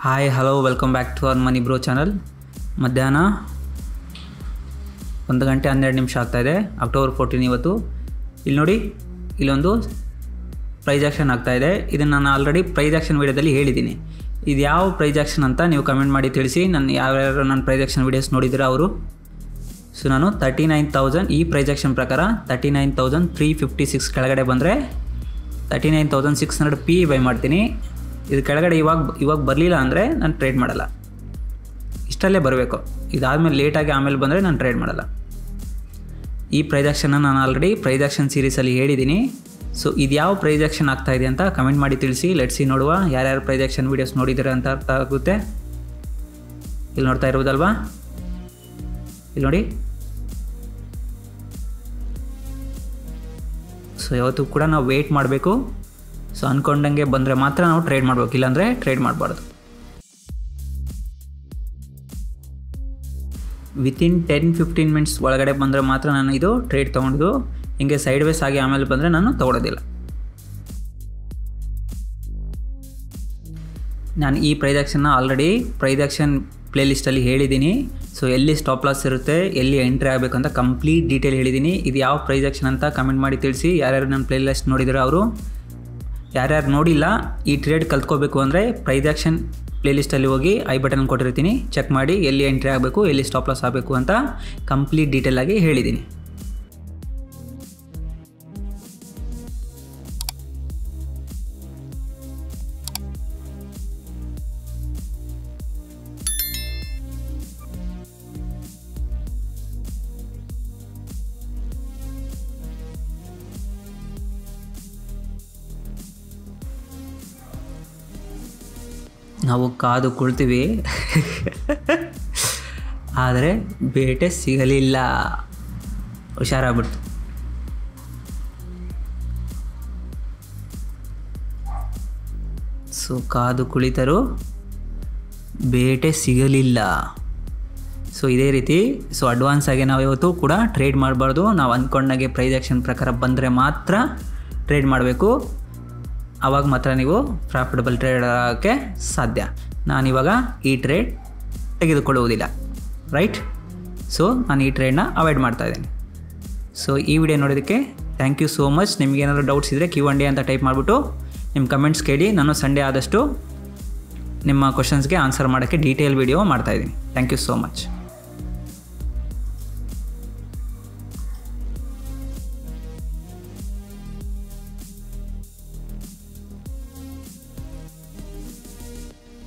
hi hello welcome back to our money bro channel ಮಧ್ಯಾಹ್ನ ಒಂದು ಗಂಟೆ ಹನ್ನೆರಡು ನಿಮಿಷ ಆಗ್ತಾಯಿದೆ ಅಕ್ಟೋಬರ್ ಫೋರ್ಟೀನ್ ಇವತ್ತು ಇಲ್ಲಿ ನೋಡಿ ಇಲ್ಲೊಂದು ಪ್ರೈಸ್ ಆಕ್ಷನ್ ಆಗ್ತಾಯಿದೆ ಇದನ್ನು ನಾನು ಆಲ್ರೆಡಿ ಪ್ರೈಸ್ ಆಕ್ಷನ್ ವೀಡಿಯೋದಲ್ಲಿ ಹೇಳಿದ್ದೀನಿ ಇದು ಯಾವ ಪ್ರೈಸ್ ಆಕ್ಷನ್ ಅಂತ ನೀವು ಕಮೆಂಟ್ ಮಾಡಿ ತಿಳಿಸಿ ನಾನು ಯಾರ್ಯಾರು ನನ್ನ ಪ್ರೈಸ್ ಆಕ್ಷನ್ ವೀಡಿಯೋಸ್ ನೋಡಿದ್ರೆ ಅವರು ಸೊ ನಾನು ತರ್ಟಿ ನೈನ್ ತೌಸಂಡ್ ಈ ಪ್ರೈಸ್ ಆಕ್ಷನ್ ಪ್ರಕಾರ thirty nine thousand three fifty six ಕೆಳಗಡೆ ಬಂದರೆ thirty nine thousand six hundred ಪಿ ಬೈ ಮಾಡ್ತೀನಿ ಇದು ಕೆಳಗಡೆ ಇವಾಗ ಇವಾಗ ಬರಲಿಲ್ಲ ಅಂದರೆ ನಾನು ಟ್ರೇಡ್ ಮಾಡಲ್ಲ ಇಷ್ಟಲ್ಲೇ ಬರಬೇಕು ಇದಾದಮೇಲೆ ಲೇಟಾಗಿ ಆಮೇಲೆ ಬಂದರೆ ನಾನು ಟ್ರೇಡ್ ಮಾಡಲ್ಲ ಈ ಪ್ರೈಸ್ ಆಕ್ಷನ್ನ ನಾನು ಆಲ್ರೆಡಿ ಪ್ರೈಸ್ ಆಕ್ಷನ್ ಸೀರೀಸಲ್ಲಿ ಹೇಳಿದ್ದೀನಿ ಸೊ ಇದು ಯಾವ ಪ್ರೈಸ್ ಆಕ್ಷನ್ ಆಗ್ತಾ ಇದೆ ಅಂತ ಕಮೆಂಟ್ ಮಾಡಿ ತಿಳಿಸಿ ಲೆಟ್ಸಿ ನೋಡುವ ಯಾರ್ಯಾರು ಪ್ರೈಸ್ ಆಕ್ಷನ್ ವೀಡಿಯೋಸ್ ನೋಡಿದ್ದೀರ ಅಂತ ಅರ್ಥ ಆಗುತ್ತೆ ಇಲ್ಲಿ ನೋಡ್ತಾ ಇರ್ಬೋದಲ್ವಾ ಇಲ್ಲಿ ನೋಡಿ ಸೊ ಯಾವತ್ತೂ ಕೂಡ ನಾವು ವೆಯ್ಟ್ ಮಾಡಬೇಕು ಸೊ ಅಂದ್ಕೊಂಡಂಗೆ ಬಂದರೆ ಮಾತ್ರ ನಾವು ಟ್ರೇಡ್ ಮಾಡಬೇಕು ಇಲ್ಲಾಂದರೆ ಟ್ರೇಡ್ ಮಾಡಬಾರ್ದು ವಿತಿನ್ ಟೆನ್ ಫಿಫ್ಟೀನ್ ಮಿನಿಟ್ಸ್ ಒಳಗಡೆ ಬಂದರೆ ಮಾತ್ರ ನಾನು ಇದು ಟ್ರೇಡ್ ತೊಗೊಂಡು ಹಿಂಗೆ ಸೈಡ್ ವೇಸ್ ಆಗಿ ಆಮೇಲೆ ಬಂದರೆ ನಾನು ತೊಗೊಳೋದಿಲ್ಲ ನಾನು ಈ ಪ್ರೈಸ್ ಆಕ್ಷನ್ನ ಆಲ್ರೆಡಿ ಪ್ರೈಸ್ ಆಕ್ಷನ್ ಪ್ಲೇ ಲಿಸ್ಟಲ್ಲಿ ಹೇಳಿದ್ದೀನಿ ಸೊ ಎಲ್ಲಿ ಸ್ಟಾಪ್ ಲಾಸ್ ಇರುತ್ತೆ ಎಲ್ಲಿ ಎಂಟ್ರಿ ಆಗಬೇಕು ಅಂತ ಕಂಪ್ಲೀಟ್ ಡೀಟೇಲ್ ಹೇಳಿದ್ದೀನಿ ಇದು ಯಾವ ಪ್ರೈಸ್ ಆಕ್ಷನ್ ಅಂತ ಕಮೆಂಟ್ ಮಾಡಿ ತಿಳಿಸಿ ಯಾರ್ಯಾರು ನನ್ನ ಪ್ಲೇ ಲಿಸ್ಟ್ ನೋಡಿದರೆ ಅವರು ಯಾರ್ಯಾರು ನೋಡಿಲ್ಲ ಈ ಟ್ರೇಡ್ ಕಲ್ತ್ಕೋಬೇಕು ಅಂದರೆ ಪ್ರೈಸ್ ಆಕ್ಷನ್ ಪ್ಲೇ ಲಿಸ್ಟಲ್ಲಿ ಹೋಗಿ ಐ ಬಟನ್ ಕೊಟ್ಟಿರ್ತೀನಿ ಚೆಕ್ ಮಾಡಿ ಎಲ್ಲಿ ಎಂಟ್ರಿ ಆಗಬೇಕು ಎಲ್ಲಿ ಸ್ಟಾಪ್ ಲಾಸ್ ಆಗಬೇಕು ಅಂತ ಕಂಪ್ಲೀಟ್ ಡೀಟೇಲಾಗಿ ಹೇಳಿದ್ದೀನಿ ನಾವು ಕಾದು ಕುಳ್ತೀವಿ ಆದರೆ ಬೇಟೆ ಸಿಗಲಿಲ್ಲ ಹುಷಾರಾಗ್ಬಿಡ್ತು ಸೊ ಕಾದು ಕುಳಿತರು ಬೇಟೆ ಸಿಗಲಿಲ್ಲ ಸೊ ಇದೇ ರೀತಿ ಸೊ ಅಡ್ವಾನ್ಸ್ ಆಗಿ ನಾವು ಇವತ್ತು ಕೂಡ ಟ್ರೇಡ್ ಮಾಡಬಾರ್ದು ನಾವು ಅಂದ್ಕೊಂಡಾಗೆ ಪ್ರೈಸ್ ಆಕ್ಷನ್ ಪ್ರಕಾರ ಬಂದರೆ ಮಾತ್ರ ಟ್ರೇಡ್ ಮಾಡಬೇಕು ಆವಾಗ ಮಾತ್ರ ನೀವು ಪ್ರಾಫಿಟಬಲ್ ಟ್ರೇಡ್ ಆಗೋಕ್ಕೆ ಸಾಧ್ಯ ನಾನಿವಾಗ ಈ ಟ್ರೇಡ್ ತೆಗೆದುಕೊಳ್ಳುವುದಿಲ್ಲ ರೈಟ್ ಸೊ ನಾನು ಈ ಟ್ರೇಡ್ನ ಅವಾಯ್ಡ್ ಮಾಡ್ತಾ ಇದ್ದೀನಿ ಸೊ ಈ ವಿಡಿಯೋ ನೋಡೋದಕ್ಕೆ ಥ್ಯಾಂಕ್ ಯು ಸೋ ಮಚ್ ನಿಮಗೇನಾದರೂ ಡೌಟ್ಸ್ ಇದ್ದರೆ ಕ್ಯೂ ಅಂಡ್ ಡಿ ಅಂತ ಟೈಪ್ ಮಾಡಿಬಿಟ್ಟು ನಿಮ್ಮ ಕಮೆಂಟ್ಸ್ ಕೇಳಿ ನಾನು ಸಂಡೇ ಆದಷ್ಟು ನಿಮ್ಮ ಕ್ವಶನ್ಸ್ಗೆ ಆನ್ಸರ್ ಮಾಡೋಕ್ಕೆ ಡೀಟೇಲ್ ವಿಡಿಯೋ ಮಾಡ್ತಾಯಿದ್ದೀನಿ ಥ್ಯಾಂಕ್ ಯು ಸೋ ಮಚ್